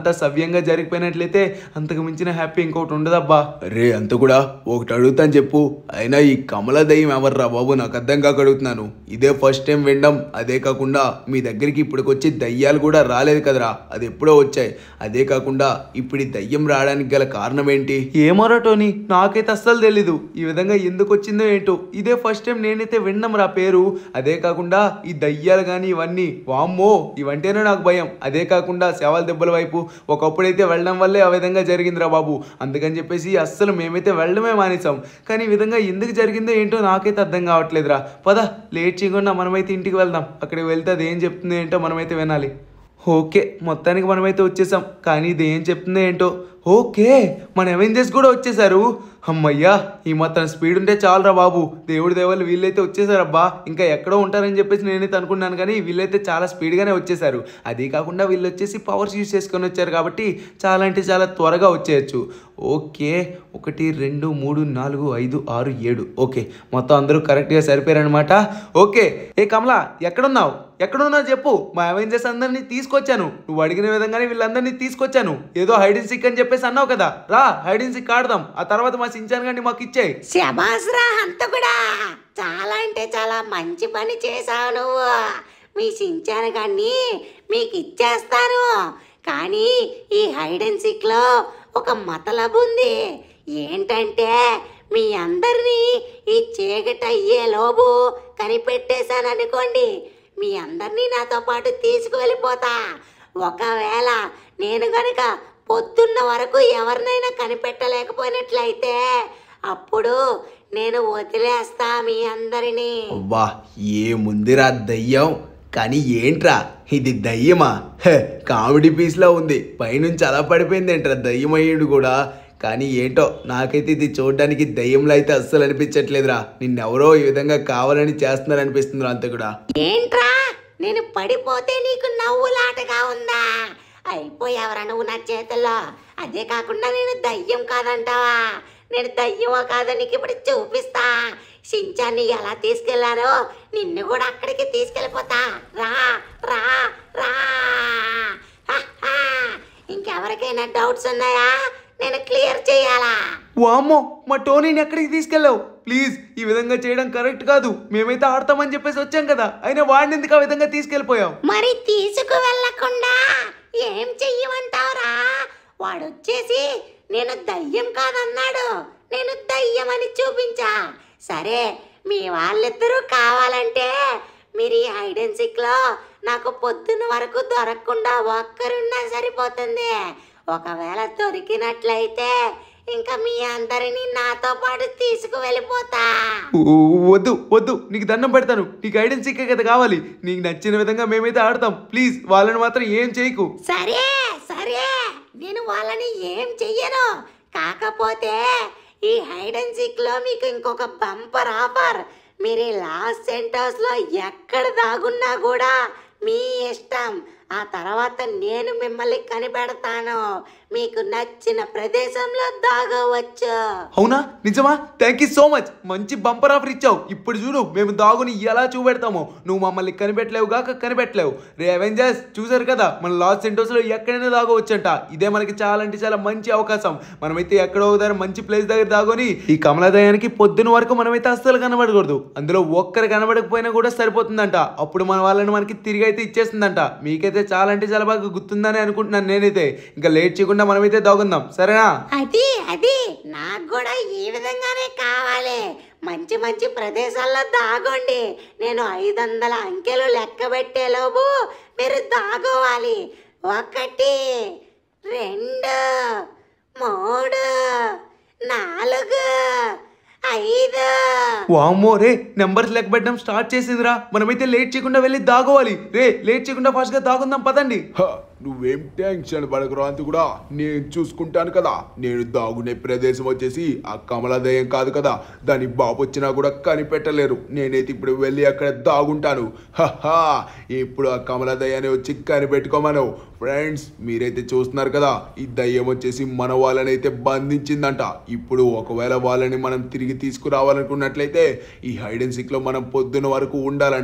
అంతా సవ్యంగా జరిగిపోయినట్లయితే అంతకు మించిన హ్యాపీ ఇంకోటి ఉండదబ్బా రే అంత కూడా ఒకటి అడుగుతాను చెప్పు అయినా ఈ కమల దయ్యం ఎవర్రా బాబు నాకు అర్థం కాక అడుగుతున్నాను ఇదే ఫస్ట్ టైం వినడం అదే కాకుండా మీ దగ్గరికి ఇప్పటికొచ్చి దయ్యాలు కూడా రాలేదు కదరా అది ఎప్పుడో వచ్చాయి అదే కాకుండా ఇప్పుడు ఈ దయ్యం రావడానికి గల కారణం ఏంటి ఏమోరా టోనీ నాకైతే అస్సలు తెలీదు ఈ విధంగా ఎందుకు వచ్చిందో ఏంటో ఇదే ఫస్ట్ టైం నేనైతే విన్నాం రా పేరు అదే కాకుండా ఈ దయ్యాలు కానీ ఇవన్నీ వామ్మో ఇవంటేనే నాకు భయం అదే కాకుండా శవాల దెబ్బల వైపు ఒకప్పుడైతే వెళ్ళడం వల్లే ఆ విధంగా జరిగిందిరా బాబు అందుకని చెప్పేసి అస్సలు మేమైతే వెళ్ళడమే మానేసాం కానీ ఈ విధంగా ఎందుకు జరిగిందో ఏంటో నాకైతే అర్థం కావట్లేదురా పద లేట్ చేయకుండా మనమైతే ఇంటికి వెళ్దాం అక్కడికి వెళ్తే అది ఏం చెప్తుంది ఏంటో మనమైతే వినాలి ఓకే మొత్తానికి మనమైతే వచ్చేసాం కానీ ఇది ఏం చెప్తుందో ఏంటో ఓకే మన అవెంజర్స్ కూడా వచ్చేసారు అమ్మయ్యా ఈ మాత్రం స్పీడ్ ఉంటే చాలరా బాబు దేవుడి దేవాళ్ళు వీళ్ళైతే వచ్చేసారబ్బా ఇంకా ఎక్కడో ఉంటారని చెప్పేసి నేనైతే అనుకున్నాను కానీ వీళ్ళైతే చాలా స్పీడ్గానే వచ్చేసారు అది కాకుండా వీళ్ళు వచ్చేసి పవర్స్ యూస్ చేసుకొని వచ్చారు కాబట్టి చాలా అంటే చాలా త్వరగా వచ్చేయచ్చు ఓకే ఒకటి రెండు మూడు నాలుగు ఐదు ఆరు ఏడు ఓకే మొత్తం అందరూ కరెక్ట్గా సరిపోయారనమాట ఓకే ఏ కమలా ఎక్కడున్నావు ఎక్కడున్నావు చెప్పు మా అవెంజర్స్ అందరినీ తీసుకొచ్చాను నువ్వు అడిగిన విధంగానే వీళ్ళందరినీ తీసుకొచ్చాను ఏదో హైడ్ అండ్ సిక్ అని చెప్పేసి అన్నావు కదా రా హైడ్ అండ్ సిక్ ఆడదాం ఆ తర్వాత మా సించాన్ గారిని మాకు ఇచ్చేయి శబాస్రా అంత కూడా చాలా అంటే చాలా మంచి పని చేశావు నువ్వు మీ సించాను కానీ మీకు ఇచ్చేస్తాను కానీ ఈ హైడ్ అండ్ సిక్లో ఒక మతలబు ఉంది ఏంటంటే మీ అందరినీ ఈ చీకటి అయ్యే లోపు కనిపెట్టేశాను అనుకోండి మీ అందరినీ నాతో పాటు తీసుకువెళ్ళిపోతా ఒకవేళ నేను గనుక పొద్దున్న వరకు ఎవరినైనా కనిపెట్టలేకపోయినట్లయితే అప్పుడు నేను వదిలేస్తా మీ అందరినీ వా ఏముందిరా దయ్యం కానీ ఏంట్రా ఇది దయ్యమా హే, కామెడీ పీస్లా ఉంది పైనుంచి అలా పడిపోయింది ఏంట్రా దయ్యం అయ్యాడు కూడా కానీ ఏంటో నాకైతే ఇది చూడడానికి దయ్యంలో అయితే అస్సలు అనిపించట్లేదురా నిన్నెవరో ఈ విధంగా కావాలని చేస్తున్నారు అనిపిస్తుందిరా అంతా కూడా ఏంట్రా నేను పడిపోతే నీకు నవ్వులాటగా ఉందా అయిపోయావరా నువ్వు నా చేతుల్లో అదే కాకుండా నేను దయ్యం కాదంటావా నేను దయ్యమో కాదో నీకు ఇప్పుడు చూపిస్తా సించాన్ని ఎలా తీసుకెళ్లానో నిన్ను కూడా అక్కడికి తీసుకెళ్ళిపోతా రా రా రా హహా. ఇంకెవరికైనా డౌట్స్ ఉన్నాయా నేను క్లియర్ చేయాలా వామ్మో మా టోనీని ఎక్కడికి తీసుకెళ్ళావు ప్లీజ్ ఈ విధంగా చేయడం కరెక్ట్ కాదు మేమైతే ఆడతామని చెప్పేసి వచ్చాం కదా అయినా వాడిని ఎందుకు ఆ విధంగా తీసుకెళ్ళిపోయావు మరి తీసుకు వెళ్ళకుండా ఏం చెయ్యమంటావురా వాడొచ్చేసి నేను దయ్యం కాదన్నాడు నేను దయ్యం అని చూపించా సరే మీ వాళ్ళిద్దరూ కావాలంటే మీరు ఈ హైడ్ అండ్ సిక్ లో నాకు పొద్దున వరకు దొరకకుండా ఒక్కరున్నా సరిపోతుంది ఒకవేళ దొరికినట్లయితే ఇంకా మీ అందరినీ నాతో పాటు తీసుకు వెళ్ళిపోతా ఊ, వద్దు వద్దు నీకు దండం పెడతాను నీకు గైడెన్స్ ఇక్కే కదా కావాలి నీకు నచ్చిన విధంగా మేమైతే ఆడతాం ప్లీజ్ వాళ్ళని మాత్రం ఏం చేయకు సరే సరే నేను వాళ్ళని ఏం చెయ్యను కాకపోతే ఈ హైడ్ అండ్ సీక్ లో మీకు ఇంకొక బంపర్ ఆఫర్ మీరు ఈ లాస్ సెంటర్స్ లో ఎక్కడ దాగున్నా కూడా మీ ఇష్టం ఆ తర్వాత నేను మిమ్మల్ని కనిపెడతాను మీకు నచ్చిన ప్రదేశంలో దాగవచ్చు అవునా నిజమా థ్యాంక్ యూ సో మచ్ మంచి బంపర్ ఆఫర్ ఇచ్చావు ఇప్పుడు చూడు మేము దాగుని ఎలా చూపెడతామో నువ్వు మమ్మల్ని కనిపెట్టలేవు గాక కనిపెట్టలేవు రే అవెంజర్స్ చూసారు కదా మన లాస్ సెంటోస్ లో ఎక్కడైనా దాగవచ్చంట ఇదే మనకి చాలా అంటే చాలా మంచి అవకాశం మనమైతే ఎక్కడో ఒక దగ్గర మంచి ప్లేస్ దగ్గర దాగొని ఈ కమలాదయానికి పొద్దున వరకు మనమైతే అస్సలు కనబడకూడదు అందులో ఒక్కరు కనబడకపోయినా కూడా సరిపోతుందంట అప్పుడు మన వాళ్ళని మనకి తిరిగి అయితే ఇచ్చేస్తుందంట మీకైతే చాలా అంటే చాలా బాగా గుర్తుందని అనుకుంటున్నాను నేనైతే ఇంకా లేట్ చేయకుండా మనమైతే దాగుందాం సరేనా అది అది నాకు కూడా ఈ విధంగానే కావాలి మంచి మంచి ప్రదేశాల్లో దాగోండి నేను ఐదు వందల అంకెలు లెక్క పెట్టేలోపు మీరు దాగోవాలి ఒకటి రెండు మూడు నాలుగు ఐదు వామ్మో రే నెంబర్స్ లెక్క పెట్టడం స్టార్ట్ చేసిందిరా మనమైతే లేట్ చేయకుండా వెళ్ళి దాగోవాలి రే లేట్ చేయకుండా ఫాస్ట్ గా దాగుందాం పదండి హ, నువ్వేం టెన్షన్ పడకరా అంత కూడా నేను చూసుకుంటాను కదా నేను దాగునే ప్రదేశం వచ్చేసి ఆ కమలాదయం కాదు కదా దాని బాబు వచ్చినా కూడా కనిపెట్టలేరు నేనైతే ఇప్పుడు వెళ్ళి అక్కడ దాగుంటాను హహా ఇప్పుడు ఆ కమలాదయాన్ని వచ్చి కనిపెట్టుకోమను ఫ్రెండ్స్ మీరైతే చూస్తున్నారు కదా ఈ దయ్యం వచ్చేసి మన వాళ్ళని అయితే బంధించిందంట ఇప్పుడు ఒకవేళ వాళ్ళని మనం తిరిగి తీసుకురావాలనుకున్నట్లయితే ఈ హైడ్ అండ్ సిక్ లో మనం పొద్దున వరకు ఉండాలంట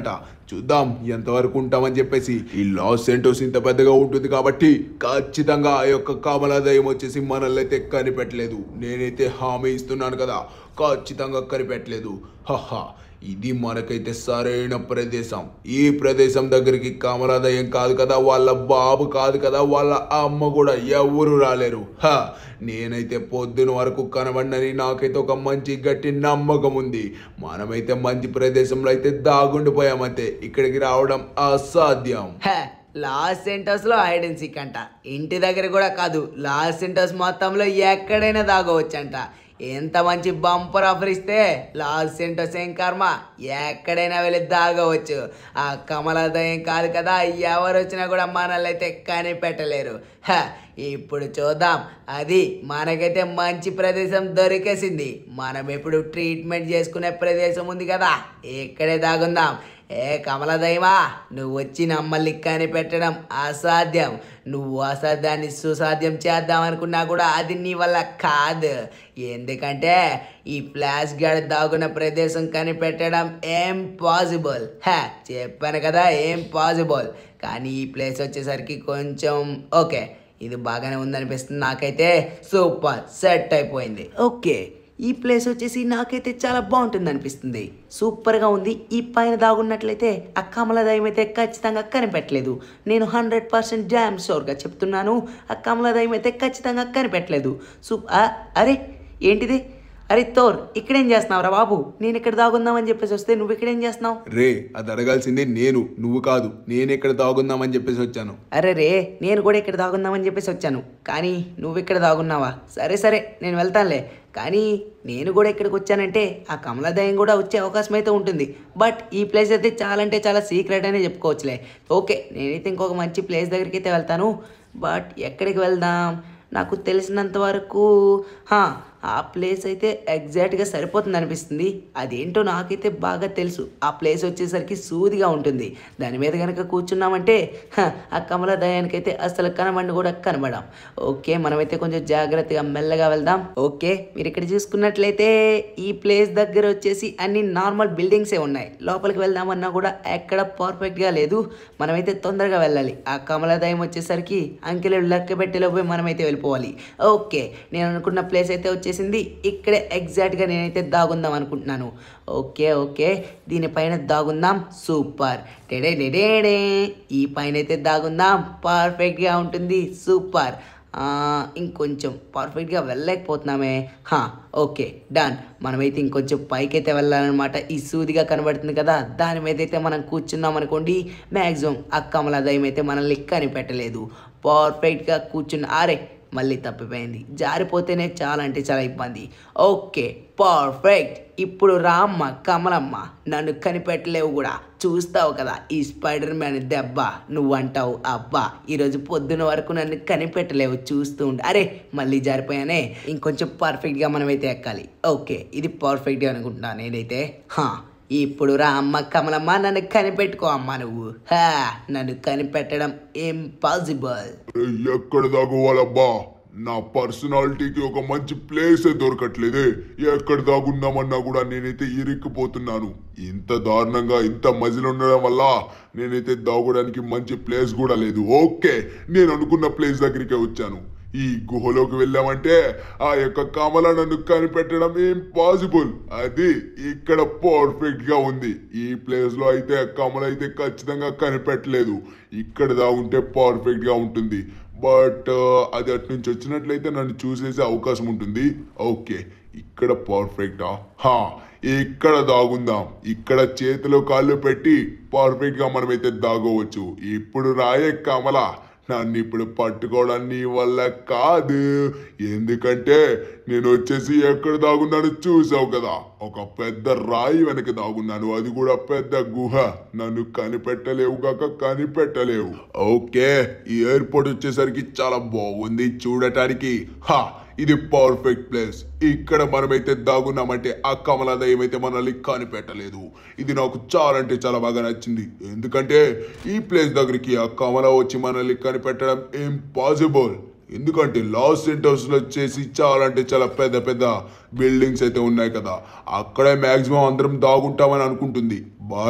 చూద్దాం ఎంతవరకు ఉంటామని చెప్పేసి ఈ లాస్ సెంటోస్ ఇంత పెద్దగా ఉంటుంది కాబట్టి ఖచ్చితంగా ఆ యొక్క కామలాదయం వచ్చేసి మనల్ని అయితే కనిపెట్టలేదు నేనైతే హామీ ఇస్తున్నాను కదా ఖచ్చితంగా కనిపెట్టలేదు హహా ఇది మనకైతే సరైన ప్రదేశం ఈ ప్రదేశం దగ్గరికి కమలాదయం కాదు కదా వాళ్ళ బాబు కాదు కదా వాళ్ళ అమ్మ కూడా ఎవరు రాలేరు హ నేనైతే పొద్దున వరకు కనబడినని నాకైతే ఒక మంచి గట్టి నమ్మకం ఉంది మనమైతే మంచి ప్రదేశంలో అయితే దాగుండిపోయామంతే ఇక్కడికి రావడం అసాధ్యం హే, లాస్ సెంటర్స్ లో హైడ్ అండ్ సీక్ అంట ఇంటి దగ్గర కూడా కాదు లాస్ సెంటర్స్ మొత్తంలో ఎక్కడైనా దాగవచ్చంట ఎంత మంచి బంపర్ ఆఫర్ ఇస్తే లాస్ సెంటర్స్ ఏం కర్మ ఎక్కడైనా వెళ్ళి దాగవచ్చు ఆ కమలాదయం కాదు కదా ఎవరు వచ్చినా కూడా మనల్ని అయితే కనిపెట్టలేరు హ, ఇప్పుడు చూద్దాం అది మనకైతే మంచి ప్రదేశం దొరికేసింది మనం ఇప్పుడు ట్రీట్మెంట్ చేసుకునే ప్రదేశం ఉంది కదా ఇక్కడే దాగుందాం ఏ కమలదైవా నువ్వు వచ్చి నమ్మల్ని కనిపెట్టడం అసాధ్యం నువ్వు అసాధ్యాన్ని సుసాధ్యం చేద్దాం అనుకున్నా కూడా అది నీ వల్ల కాదు ఎందుకంటే ఈ ఫ్లాష్ గార్డ్ దాగున్న ప్రదేశం కనిపెట్టడం ఏం పాసిబుల్ హ చెప్పాను కదా ఏం పాసిబుల్ కానీ ఈ ప్లేస్ వచ్చేసరికి కొంచెం ఓకే ఇది బాగానే ఉందనిపిస్తుంది నాకైతే సూపర్ సెట్ అయిపోయింది ఓకే ఈ ప్లేస్ వచ్చేసి నాకైతే చాలా బాగుంటుంది అనిపిస్తుంది సూపర్గా ఉంది ఈ పైన దాగున్నట్లయితే ఆ కమలదయం అయితే ఖచ్చితంగా కనిపెట్టలేదు నేను హండ్రెడ్ పర్సెంట్ డ్యామ్ షోర్గా చెప్తున్నాను ఆ కమలదయం అయితే ఖచ్చితంగా కనిపెట్టలేదు సూ ఆ, అరే ఏంటిది అరే తోర్ ఇక్కడేం చేస్తున్నావురా బాబు నేను ఇక్కడ దాగుందామని చెప్పేసి వస్తే నువ్వు ఇక్కడేం చేస్తున్నావు రే అది అడగాల్సిందే నేను నువ్వు కాదు నేను ఇక్కడ దాగుందామని చెప్పేసి వచ్చాను అరే రే నేను కూడా ఇక్కడ దాగుందామని చెప్పేసి వచ్చాను కానీ నువ్వు ఇక్కడ దాగున్నావా సరే సరే నేను వెళ్తానులే కానీ నేను కూడా ఇక్కడికి వచ్చానంటే ఆ కమలాదయం కూడా వచ్చే అవకాశం అయితే ఉంటుంది బట్ ఈ ప్లేస్ అయితే చాలా అంటే చాలా సీక్రెట్ అనే చెప్పుకోవచ్చులే ఓకే నేనైతే ఇంకొక మంచి ప్లేస్ దగ్గరికి అయితే వెళ్తాను బట్ ఎక్కడికి వెళ్దాం నాకు తెలిసినంత వరకు హా, ఆ ప్లేస్ అయితే ఎగ్జాక్ట్గా సరిపోతుంది అనిపిస్తుంది అదేంటో నాకైతే బాగా తెలుసు ఆ ప్లేస్ వచ్చేసరికి సూదిగా ఉంటుంది దాని మీద కనుక కూర్చున్నామంటే హ, ఆ కమల దయానికైతే అసలు కనబండి కూడా కనబడాం ఓకే మనమైతే కొంచెం జాగ్రత్తగా మెల్లగా వెళ్దాం ఓకే మీరు ఇక్కడ చూసుకున్నట్లయితే ఈ ప్లేస్ దగ్గర వచ్చేసి అన్ని నార్మల్ బిల్డింగ్సే ఉన్నాయి లోపలికి వెళ్దామన్నా కూడా ఎక్కడ పర్ఫెక్ట్గా లేదు మనమైతే తొందరగా వెళ్ళాలి ఆ కమలదయం వచ్చేసరికి అంకెలు లెక్క పెట్టేలోపే మనమైతే వెళ్ళిపోవాలి ఓకే నేను అనుకున్న ప్లేస్ అయితే వచ్చేసింది ఇక్కడే ఎగ్జాక్ట్గా నేనైతే దాగుందాం అనుకుంటున్నాను ఓకే ఓకే దీనిపైన దాగుందాం సూపర్ టెడే డెడేడే ఈ పైన అయితే దాగుందాం పర్ఫెక్ట్గా ఉంటుంది సూపర్ ఆ, ఇంకొంచెం పర్ఫెక్ట్గా వెళ్ళలేకపోతున్నామే హా ఓకే డన్ మనమైతే ఇంకొంచెం పైకైతే వెళ్ళాలన్నమాట ఈ సూదిగా కనబడుతుంది కదా దాని మీద అయితే మనం కూర్చున్నాం అనుకోండి మ్యాక్సిమం ఆ కమలాదయం అయితే మనల్ని కనిపెట్టలేదు పర్ఫెక్ట్గా కూర్చున్న ఆరే మళ్ళీ తప్పిపోయింది జారిపోతేనే చాలా అంటే చాలా ఇబ్బంది ఓకే పర్ఫెక్ట్ ఇప్పుడు రామ్మ కమలమ్మ నన్ను కనిపెట్టలేవు కూడా చూస్తావు కదా ఈ స్పైడర్ మ్యాన్ దెబ్బ నువ్వు అంటావు అబ్బా ఈరోజు పొద్దున వరకు నన్ను కనిపెట్టలేవు చూస్తూ ఉండి అరే మళ్ళీ జారిపోయానే ఇంకొంచెం పర్ఫెక్ట్గా మనమైతే ఎక్కాలి ఓకే ఇది పర్ఫెక్ట్గా అనుకుంటున్నా నేనైతే హా ఇప్పుడు రా అమ్మ కమలమ్మ నన్ను కనిపెట్టుకో అమ్మ నువ్వు హా నన్ను కనిపెట్టడం ఇంపాసిబుల్ ఎక్కడ దాగువాలబ్బా నా పర్సనాలిటీకి ఒక మంచి ప్లేసే దొరకట్లేదే ఎక్కడ దాగుందామన్నా కూడా నేనైతే ఇరుక్కుపోతున్నాను ఇంత దారుణంగా ఇంత మజిల్ ఉండడం వల్ల నేనైతే దాగడానికి మంచి ప్లేస్ కూడా లేదు ఓకే నేను అనుకున్న ప్లేస్ దగ్గరికే వచ్చాను ఈ గుహలోకి వెళ్ళామంటే ఆ యొక్క కమల నన్ను కనిపెట్టడం ఇంపాసిబుల్ అది ఇక్కడ పర్ఫెక్ట్ గా ఉంది ఈ ప్లేస్ లో అయితే కమల అయితే ఖచ్చితంగా కనిపెట్టలేదు ఇక్కడ దాగుంటే పర్ఫెక్ట్ గా ఉంటుంది బట్ అది అటు నుంచి వచ్చినట్లయితే నన్ను చూసేసే అవకాశం ఉంటుంది ఓకే ఇక్కడ పర్ఫెక్టా హా ఇక్కడ దాగుందాం ఇక్కడ చేతిలో కాళ్ళు పెట్టి పర్ఫెక్ట్ గా మనమైతే దాగవచ్చు ఇప్పుడు రాయే కమల నన్ను ఇప్పుడు పట్టుకోవడం నీ వల్ల కాదు ఎందుకంటే నేను వచ్చేసి ఎక్కడ దాగున్నాను చూసావు కదా ఒక పెద్ద రాయి వెనక దాగున్నాను అది కూడా పెద్ద గుహ నన్ను కనిపెట్టలేవు కాక కనిపెట్టలేవు ఓకే ఈ ఎయిర్పోర్ట్ వచ్చేసరికి చాలా బాగుంది చూడటానికి హా ఇది పర్ఫెక్ట్ ప్లేస్ ఇక్కడ మనమైతే దాగున్నామంటే ఆ కమలాదయం అయితే మనల్ని కనిపెట్టలేదు ఇది నాకు చాలా అంటే చాలా బాగా నచ్చింది ఎందుకంటే ఈ ప్లేస్ దగ్గరికి ఆ కమల వచ్చి మనల్ని కనిపెట్టడం ఇంపాసిబుల్ ఎందుకంటే లాస్ సెంటర్స్ లో వచ్చేసి చాలా అంటే చాలా పెద్ద పెద్ద బిల్డింగ్స్ అయితే ఉన్నాయి కదా అక్కడే మాక్సిమం అందరం దాగుంటామని అనుకుంటుంది బట్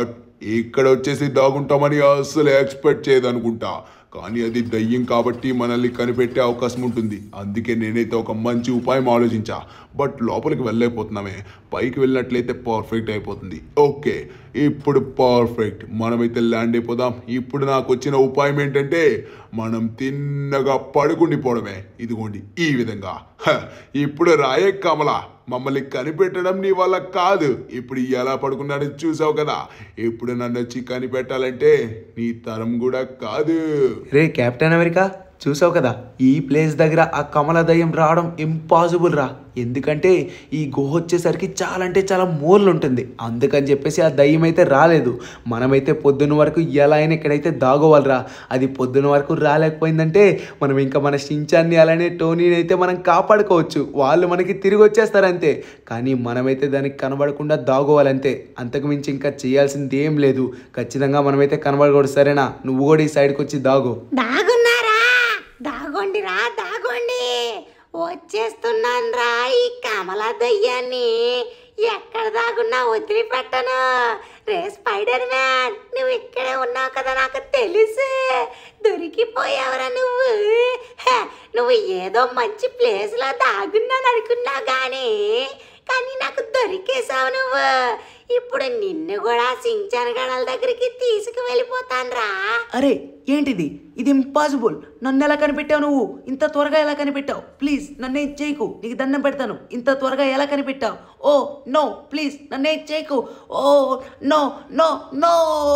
ఇక్కడ వచ్చేసి దాగుంటామని అస్సలు ఎక్స్పెక్ట్ చేయదనుకుంటా కానీ అది దయ్యం కాబట్టి మనల్ని కనిపెట్టే అవకాశం ఉంటుంది అందుకే నేనైతే ఒక మంచి ఉపాయం ఆలోచించా బట్ లోపలికి వెళ్ళలేకపోతున్నామే పైకి వెళ్ళినట్లయితే పర్ఫెక్ట్ అయిపోతుంది ఓకే ఇప్పుడు పర్ఫెక్ట్ మనమైతే ల్యాండ్ అయిపోదాం ఇప్పుడు నాకు వచ్చిన ఉపాయం ఏంటంటే మనం తిన్నగా పడుకుండిపోవడమే ఇదిగోండి ఈ విధంగా హ, ఇప్పుడు రాయే కమల మమ్మల్ని కనిపెట్టడం నీ వల్ల కాదు ఇప్పుడు ఎలా పడుకున్నాడో చూసావు కదా ఇప్పుడు నన్ను వచ్చి కనిపెట్టాలంటే నీ తరం కూడా కాదు రే కెప్టెన్ అమెరికా చూసావు కదా ఈ ప్లేస్ దగ్గర ఆ కమల దయ్యం రావడం ఇంపాసిబుల్ రా ఎందుకంటే ఈ గుహ వచ్చేసరికి చాలా అంటే చాలా మూలలు ఉంటుంది అందుకని చెప్పేసి ఆ దయ్యం అయితే రాలేదు మనమైతే పొద్దున్న వరకు ఎలా అయినా ఇక్కడైతే దాగోవాలిరా అది పొద్దున్న వరకు రాలేకపోయిందంటే మనం ఇంకా మన షించాన్ని అలానే టోనీని అయితే మనం కాపాడుకోవచ్చు వాళ్ళు మనకి తిరిగి వచ్చేస్తారు అంతే కానీ మనమైతే దానికి కనబడకుండా దాగోవాలంతే అంతకు మించి ఇంకా చేయాల్సింది ఏం లేదు ఖచ్చితంగా మనమైతే కనబడకూడదు సరేనా నువ్వు కూడా ఈ సైడ్కి వచ్చి దాగు దాగున్నారా దాగోండి రా దాగోండి వచ్చేస్తున్నాను రా ఈ కమల దయ్యాన్ని ఎక్కడ దాగున్నా వదిలిపెట్టను రే స్పైడర్ మ్యాన్ నువ్వు ఇక్కడే ఉన్నావు కదా నాకు తెలుసు దొరికిపోయావురా నువ్వు హ, నువ్వు ఏదో మంచి ప్లేస్లో దాగున్నాను అనుకున్నావు కానీ కానీ నాకు దొరికేశావు నువ్వు ఇప్పుడు నిన్ను కూడా సించాన్ గడల దగ్గరికి తీసుకు వెళ్ళిపోతాను రా అరే ఏంటిది ఇది ఇంపాసిబుల్ నన్ను ఎలా కనిపెట్టావు నువ్వు ఇంత త్వరగా ఎలా కనిపెట్టావు ప్లీజ్ నన్నేం చేయకు నీకు దండం పెడతాను ఇంత త్వరగా ఎలా కనిపెట్టావు ఓ నో ప్లీజ్ నన్నేం చేయకు ఓ నో నో నో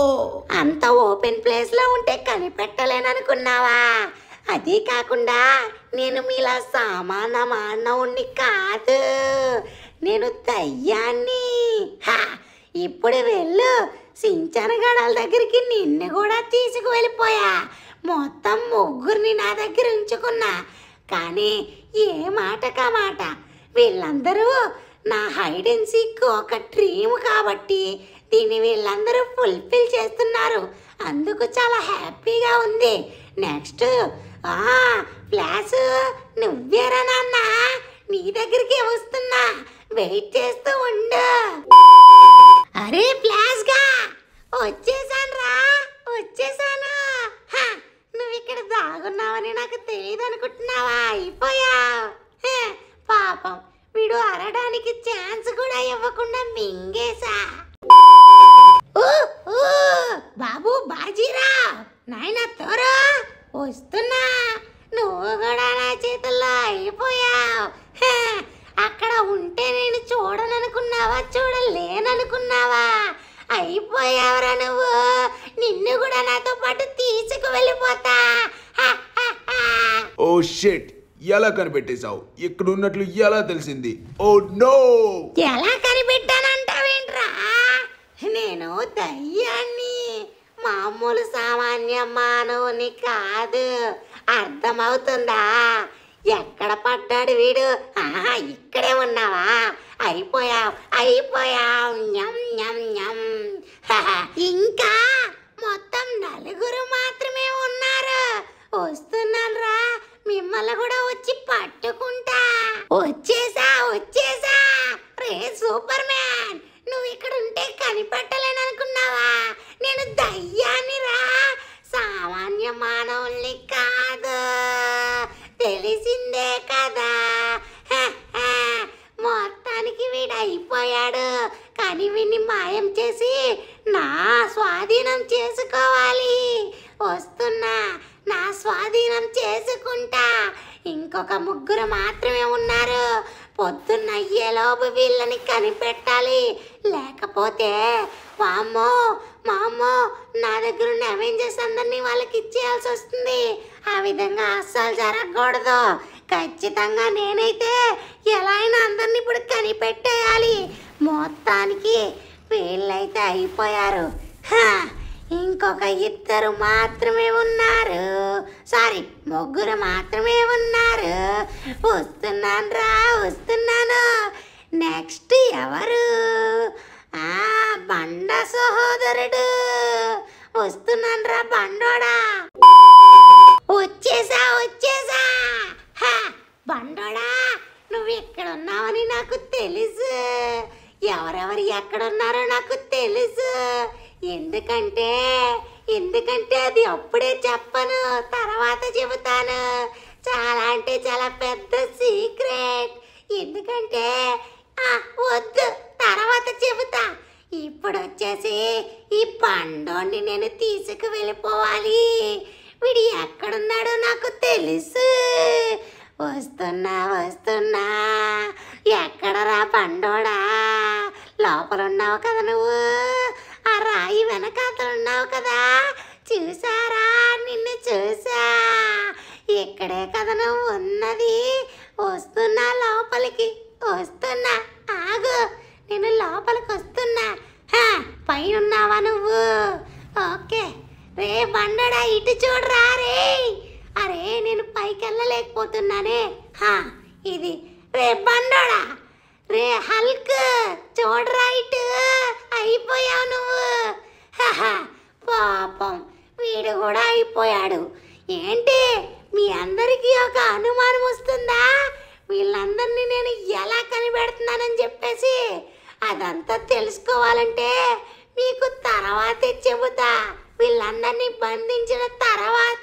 అంత ఓపెన్ ప్లేస్ లో ఉంటే కనిపెట్టలేననుకున్నావా అది కాకుండా నేను మీలా సామాన మానవుణ్ణి కాదు నేను దయ్యాన్ని హా, ఇప్పుడు వెళ్ళు సించన గడల దగ్గరికి నిన్ను కూడా తీసుకు వెళ్ళిపోయా మొత్తం ముగ్గురిని నా దగ్గర ఉంచుకున్నా కానీ ఏ మాట కా మాట వీళ్ళందరూ నా హైడ్ అండ్ సీక్ ఒక డ్రీమ్ కాబట్టి దీన్ని వీళ్ళందరూ ఫుల్ఫిల్ చేస్తున్నారు అందుకు చాలా హ్యాపీగా ఉంది నెక్స్ట్ ఆ ఫ్లాష్ నువ్వేరా నాన్న నీ దగ్గరికి వస్తున్నా వెయిట్ చేస్తూ ఉండు అరే ఫ్లాష్ గా వచ్చేసాను రా వచ్చేసాను హ, నువ్వు ఇక్కడ దాగున్నావని నాకు తెలియదు అనుకుంటున్నావా అయిపోయావు హ, పాపం వీడు అరడానికి ఛాన్స్ కూడా ఇవ్వకుండా మింగేశా ఊ, ఊ, బాబు బాజీరా నాయన తోరా వస్తున్నా నువ్వు కూడా నా చేతుల్లో అయిపోయావు హ, అక్కడ ఉంటే నేను చూడననుకున్నావా చూడలేననుకున్నావా అయిపోయావురా నువ్వు నిన్ను కూడా నాతో పాటు తీసుకు వెళ్ళిపోతా హ, హ, హ. ఓ షెట్ ఎలా కనిపెట్టేశావు ఇక్కడ ఉన్నట్లు ఎలా తెలిసింది ఓ నో ఎలా కనిపెట్టానంటావేంట్రా నేను దయ్యాన్ని మామూలు సామాన్య మానవుని కాదు అర్థమవుతుందా ఎక్కడ పడ్డాడు వీడు ఆహా ఇక్కడే ఉన్నావా అయిపోయావు అయిపోయావు ఞం ఞం ఞం హహ. ఇంకా మొత్తం నలుగురు మాత్రమే ఉన్నారు వస్తున్నాను రా మిమ్మల్ని కూడా వచ్చి పట్టుకుంటా వచ్చేసా వచ్చేసా రే సూపర్ మ్యాన్ నువ్వు ఇక్కడ ఉంటే కనిపెట్టలేననుకున్నావా నేను దయ్యాన్ని రా సామాన్య మానవుల్ని కాదు తెలిసిందే కదా హ, హ. మొత్తానికి వీడు అయిపోయాడు కానీ వీడిని మాయం చేసి నా స్వాధీనం చేసుకోవాలి వస్తున్నా నా స్వాధీనం చేసుకుంటా ఇంకొక ముగ్గురు మాత్రమే ఉన్నారు పొద్దున్న అయ్యేలోపు వీళ్ళని కనిపెట్టాలి లేకపోతే వామ్మో మామ్మో నా దగ్గర ఉన్న అవెంజర్స్ అందరినీ వాళ్ళకి ఇచ్చేయాల్సి వస్తుంది ఆ విధంగా అస్సలు జరగకూడదు ఖచ్చితంగా నేనైతే ఎలా అయినా అందరినీ ఇప్పుడు కనిపెట్టేయాలి మొత్తానికి వీళ్ళైతే అయిపోయారు హా, ఇంకొక ఇద్దరు మాత్రమే ఉన్నారు సారీ ముగ్గురు మాత్రమే ఉన్నారు వస్తున్నాను రా వస్తున్నాను నెక్స్ట్ ఎవరు ఆ బండ సహోదరుడు వస్తున్నాను రా బండోడా వచ్చేసా వచ్చేసా హా, బండోడా నువ్వు ఎక్కడ ఉన్నావని నాకు తెలుసు ఎవరెవరు ఎక్కడ ఉన్నారో నాకు తెలుసు ఎందుకు ఎందుకంటే ఎందుకంటే అది అప్పుడే చెప్పను తర్వాత చెబుతాను చాలా అంటే చాలా పెద్ద సీక్రెట్ ఎందుకంటే ఆ, వద్దు తర్వాత చెబుతా ఇప్పుడు వచ్చేసి ఈ పండోని నేను తీసుకు వెళ్ళిపోవాలి వీడు ఎక్కడున్నాడో నాకు తెలుసు వస్తున్నా వస్తున్నా ఎక్కడరా పండోడా లోపల ఉన్నావు కదా నువ్వు ఆ రాయి వెనకాతలు ఉన్నావు కదా చూసారా నిన్ను చూసా ఇక్కడే కదా నువ్వు ఉన్నది వస్తున్నా లోపలికి వస్తున్నా ఆగు నేను లోపలికి వస్తున్నా హా, పైన ఉన్నావా నువ్వు ఓకే రే బండడా ఇటు చూడరా రే అరే నేను పైకి వెళ్ళలేకపోతున్నానే హా ఇది రే బండోడా రే హల్క్ చూడరా ఇటు అయిపోయావు నువ్వు హహ, పాపం వీడు కూడా అయిపోయాడు ఏంటి మీ అందరికీ ఒక అనుమానం వస్తుందా వీళ్ళందరినీ నేను ఎలా కనిపెడుతున్నానని చెప్పేసి అదంతా తెలుసుకోవాలంటే మీకు తర్వాతే చెబుతా వీళ్ళందరినీ బంధించిన తర్వాత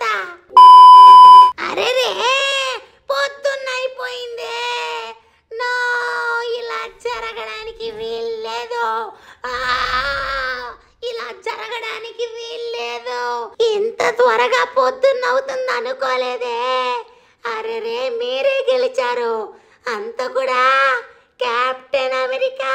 అరే రే పొద్దున్న అయిపోయిందే నో ఇలా జరగడానికి వీల్లేదు ఆ, ఇలా జరగడానికి వీల్లేదు ఇంత త్వరగా పొద్దున్న అవుతుంది అనుకోలేదే అరే రే మీరే గెలిచారు అంత కూడా కెప్టెన్ అమెరికా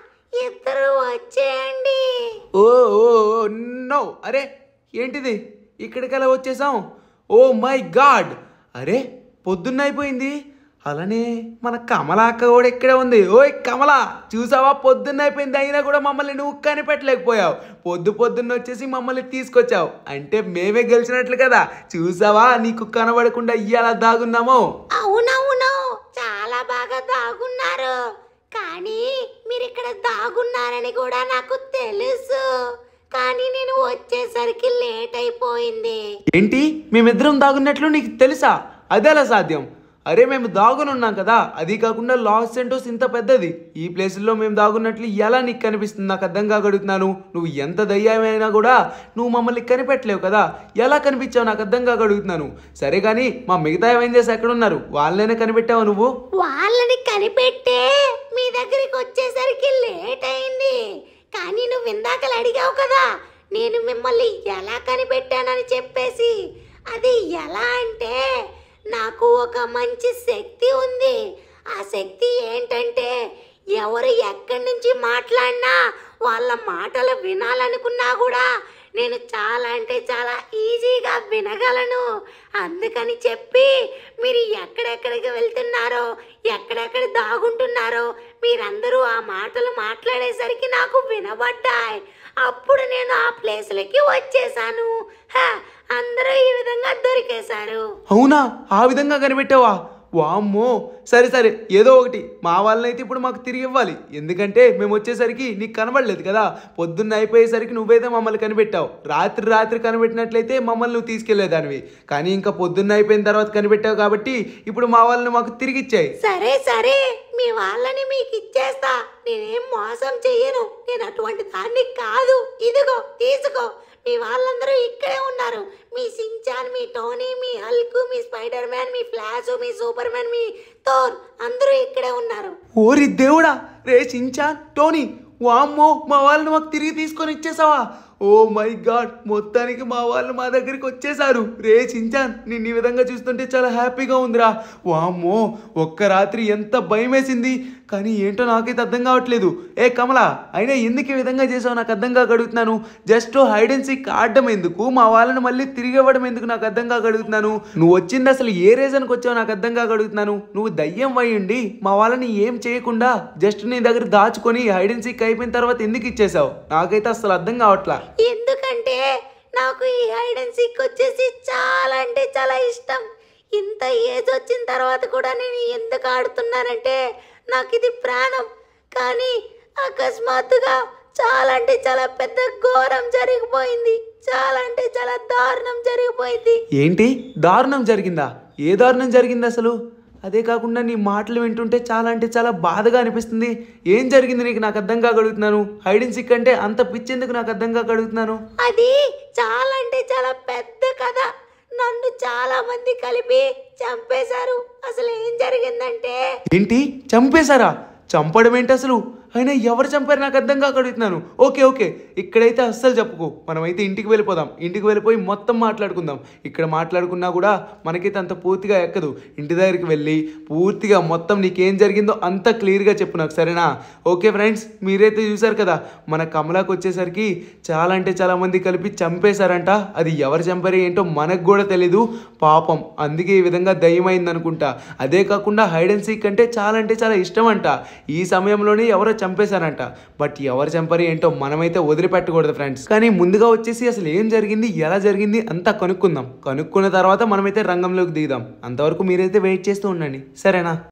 ఇద్దరు వచ్చేయండి ఓ ఓ ఓ, నో అరే ఏంటిది ఇక్కడికి ఎలా వచ్చేసాం ఓ మై గాడ్ అరే పొద్దున్న అయిపోయింది అలానే మన కమలా అక్క కూడా ఇక్కడే ఉంది ఓయ్ కమలా చూసావా పొద్దున్న అయిపోయింది అయినా కూడా మమ్మల్ని నువ్వు కనిపెట్టలేకపోయావు పొద్దు పొద్దున్న వచ్చేసి మమ్మల్ని తీసుకొచ్చావు అంటే మేమే గెలిచినట్లు కదా చూసావా నీకు కనబడకుండా ఇయ్యాల దాగున్నామో అవునవును చాలా బాగా దాగున్నారు కానీ మీరు ఇక్కడ దాగున్నారని కూడా నాకు తెలుసు కానీ నేను వచ్చేసరికి లేట్ అయిపోయింది ఏంటి మేమిద్దరం దాగున్నట్లు నీకు తెలుసా అదేలా సాధ్యం అరే మేము దాగునున్నాం కదా అది కాకుండా లాస్ సెంటోస్ ఇంత పెద్దది ఈ ప్లేసుల్లో మేము దాగున్నట్లు ఎలా నీకు కనిపిస్తుంది నాకు అర్థం కాగడుగుతున్నాను నువ్వు ఎంత దయ్యమైనా కూడా నువ్వు మమ్మల్ని కనిపెట్టలేవు కదా ఎలా కనిపించావు నాకు అర్థం కాగడుగుతున్నాను సరే కానీ మా మిగతా అవెంజర్స్ ఎక్కడున్నారు వాళ్ళనే కనిపెట్టావు నువ్వు వాళ్ళని కనిపెట్టే మీ దగ్గరికి వచ్చేసరికి లేట్ అయింది కానీ నువ్వు ఇందాకలు అడిగావు కదా నేను మిమ్మల్ని ఎలా కనిపెట్టానని చెప్పేసి అది ఎలా అంటే నాకు ఒక మంచి శక్తి ఉంది ఆ శక్తి ఏంటంటే ఎవరు ఎక్కడి నుంచి మాట్లాడినా వాళ్ళ మాటలు వినాలనుకున్నా కూడా నేను చాలా అంటే చాలా ఈజీగా వినగలను అందుకని చెప్పి మీరు ఎక్కడెక్కడికి వెళ్తున్నారో ఎక్కడెక్కడ దాగుంటున్నారో మీరందరూ ఆ మాటలు మాట్లాడేసరికి నాకు వినబడ్డాయి అప్పుడు నేను ఆ ప్లేస్లకి వచ్చేసాను హ, అందరూ ఈ విధంగా దొరికేశారు అవునా ఆ విధంగా కనిపెట్టావా వామ్మో సరే సరే ఏదో ఒకటి మా వాళ్ళనైతే ఇప్పుడు మాకు తిరిగి ఇవ్వాలి ఎందుకంటే మేము వచ్చేసరికి నీకు కనబడలేదు కదా పొద్దున్న అయిపోయేసరికి నువ్వైతే మమ్మల్ని కనిపెట్టావు రాత్రి రాత్రి కనిపెట్టినట్లయితే మమ్మల్ని నువ్వు తీసుకెళ్లేదానివి కానీ ఇంకా పొద్దున్న అయిపోయిన తర్వాత కనిపెట్టావు కాబట్టి ఇప్పుడు మా వాళ్ళని మాకు తిరిగి ఇచ్చాయి సరే సరే మీ వాళ్ళని మీకు ఇచ్చేస్తా నేనేం మోసం చెయ్యను నేను అటువంటి దాన్ని కాదు ఇదిగో తీసుకో మీ వాళ్ళందరూ ఇక్కడే ఉన్నారు మీ సించాన్ మీ టోనీ మీ హల్క్ మీ స్పైడర్ మ్యాన్ మీ ఫ్లాష్ మీ సూపర్ మ్యాన్ మీ థోర్ అందరూ ఇక్కడే ఉన్నారు ఓరి దేవుడా రే చించాన్ టోనీ వామ్మో మా వాళ్ళని మాకు తిరిగి తీసుకొని ఇచ్చేసావా ఓ మై గాడ్ మొత్తానికి మా వాళ్ళు మా దగ్గరికి వచ్చేసారు రే చించాన్ నిన్ను ఈ విధంగా చూస్తుంటే చాలా హ్యాపీగా ఉందిరా వామ్మో ఒక్క రాత్రి ఎంత భయం వేసింది కానీ ఏంటో నాకైతే అర్థం కావట్లేదు ఏ కమలా అయినా ఎందుకు ఈ విధంగా చేసావు నాకు అర్థం కాక అడుగుతున్నాను జస్ట్ హైడ్ అండ్ సీక్ ఆడడం ఎందుకు మా వాళ్ళని మళ్ళీ తిరిగి ఇవ్వడం ఎందుకు నాకు అర్థం కాక అడుగుతున్నాను నువ్వు వచ్చింది అసలు ఏ రీజన్కి వచ్చావు నాకు అర్థం కాక అడుగుతున్నాను నువ్వు దయ్యం అయ్యుండి మా వాళ్ళని ఏం చేయకుండా జస్ట్ నీ దగ్గర దాచుకొని హైడ్ అండ్ సీక్ అయిపోయిన తర్వాత ఎందుకు ఇచ్చేసావు నాకైతే అసలు అర్థం కావట్లా ఎందుకంటే నాకు ఈ హైడ్ అండ్ సీక్ వచ్చేసి చాలా అంటే చాలా ఇష్టం ఇంత ఏజ్ వచ్చిన తర్వాత కూడా నేను ఎందుకు ఆడుతున్నానంటే నాకు ఇది ప్రాణం కానీ అకస్మాత్తుగా చాలా అంటే చాలా పెద్ద ఘోరం జరిగిపోయింది చాలా అంటే చాలా దారుణం జరిగిపోయింది ఏంటి దారుణం జరిగిందా ఏ దారుణం జరిగింది అసలు అదే కాకుండా నీ మాటలు వింటుంటే చాలా అంటే చాలా బాధగా అనిపిస్తుంది ఏం జరిగింది నీకు నాకు అర్థం కాగలుగుతున్నాను హైడెన్ సిక్ అంటే అంత పిచ్చేందుకు నాకు అర్థం కాగలుగుతున్నాను అది చాలా అంటే చాలా పెద్ద కథ నన్ను చాలా మంది కలిపి చంపేశారు అసలు ఏం జరిగిందంటే ఏంటి చంపేశారా చంపడం ఏంటి అసలు అయినా ఎవరు చంపారు నాకు అర్థం కాక అడుగుతున్నాను ఓకే ఓకే ఇక్కడైతే అస్సలు చెప్పుకో మనమైతే ఇంటికి వెళ్ళిపోదాం ఇంటికి వెళ్ళిపోయి మొత్తం మాట్లాడుకుందాం ఇక్కడ మాట్లాడుకున్నా కూడా మనకైతే అంత పూర్తిగా ఎక్కదు ఇంటి దగ్గరికి వెళ్ళి పూర్తిగా మొత్తం నీకేం జరిగిందో అంత క్లియర్గా చెప్పు నాకు సరేనా ఓకే ఫ్రెండ్స్ మీరైతే చూసారు కదా మన కమలాకి వచ్చేసరికి చాలా అంటే చాలా మంది కలిపి చంపేశారంట అది ఎవరు చంపారు ఏంటో మనకు కూడా తెలీదు పాపం అందుకే ఈ విధంగా దయ్యమైంది అనుకుంటా అదే కాకుండా హైడ్ అండ్ సీక్ అంటే చాలా అంటే చాలా ఇష్టం అంట ఈ సమయంలోనే ఎవరో చంపేశారంట బట్ ఎవరు చంపారు ఏంటో మనమైతే వదిలిపెట్టకూడదు ఫ్రెండ్స్ కానీ ముందుగా వచ్చేసి అసలు ఏం జరిగింది ఎలా జరిగింది అంతా కనుక్కుందాం కనుక్కున్న తర్వాత మనమైతే రంగంలోకి దిగుదాం అంతవరకు మీరైతే వెయిట్ చేస్తూ ఉండండి సరేనా